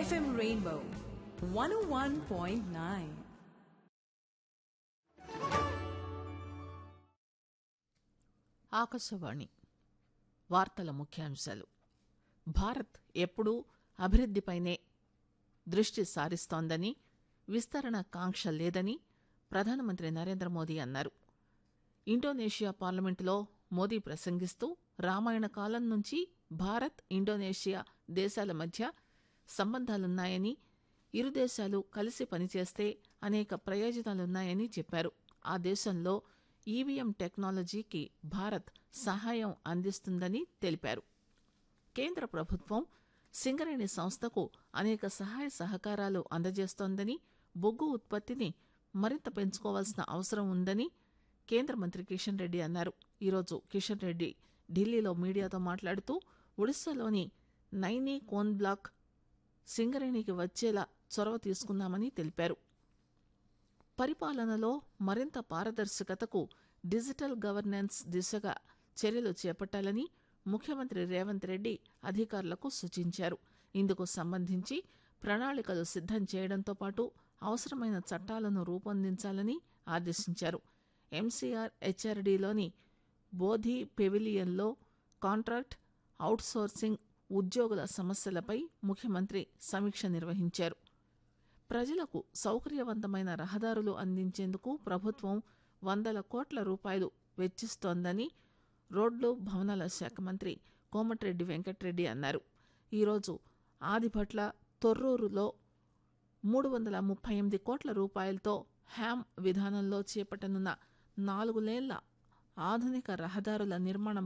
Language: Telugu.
FM Rainbow 101.9. ఆకాశవాణి వార్తల ముఖ్యాంశాలు భారత్ ఎప్పుడూ అభివృద్దిపైనే దృష్టి సారిస్తోందని విస్తరణ కాంక్ష లేదని ప్రధానమంత్రి నరేంద్ర మోదీ అన్నారు ఇండోనేషియా పార్లమెంటులో మోదీ ప్రసంగిస్తూ రామాయణ కాలం నుంచి భారత్ ఇండోనేషియా దేశాల మధ్య సంబంధాలున్నాయని ఇరు దేశాలు కలిసి పనిచేస్తే అనేక ప్రయోజనాలున్నాయని చెప్పారు ఆ దేశంలో ఈవీఎం టెక్నాలజీకి భారత్ సహాయం అందిస్తుందని తెలిపారు కేంద్ర ప్రభుత్వం సింగరేణి సంస్థకు అనేక సహాయ సహకారాలు అందజేస్తోందని బొగ్గు ఉత్పత్తిని మరింత పెంచుకోవాల్సిన అవసరం ఉందని కేంద్ర మంత్రి కిషన్ రెడ్డి అన్నారు ఈరోజు కిషన్ రెడ్డి ఢిల్లీలో మీడియాతో మాట్లాడుతూ ఒడిశాలోని నైనీ కోన్ బ్లాక్ సింగరేణికి వచ్చేలా చొరవ తీసుకున్నామని తెలిపారు పరిపాలనలో మరింత పారదర్శకతకు డిజిటల్ గవర్నెన్స్ దిశగా చర్యలు చేపట్టాలని ముఖ్యమంత్రి రేవంత్ రెడ్డి అధికారులకు సూచించారు ఇందుకు సంబంధించి ప్రణాళికలు సిద్దం చేయడంతో పాటు అవసరమైన చట్టాలను రూపొందించాలని ఆదేశించారు ఎంసీఆర్ హెచ్ఆర్డీలోని బోధి పెవిలియన్లో కాంట్రాక్ట్ అవుట్సోర్సింగ్ ఉద్యోగుల సమస్యలపై ముఖ్యమంత్రి సమీక్ష నిర్వహించారు ప్రజలకు సౌకర్యవంతమైన రహదారులు అందించేందుకు ప్రభుత్వం వందల కోట్ల రూపాయలు వెచ్చిస్తోందని రోడ్లు భవనాల శాఖ మంత్రి కోమటిరెడ్డి వెంకటరెడ్డి అన్నారు ఈరోజు ఆదిభట్ల తొర్రూరులో మూడు వందల ముప్పై ఎనిమిది కోట్ల రూపాయలతో హ్యామ్ విధానంలో చేపట్టనున్న నాలుగు లేన్ల ఆధునిక రహదారుల నిర్మాణం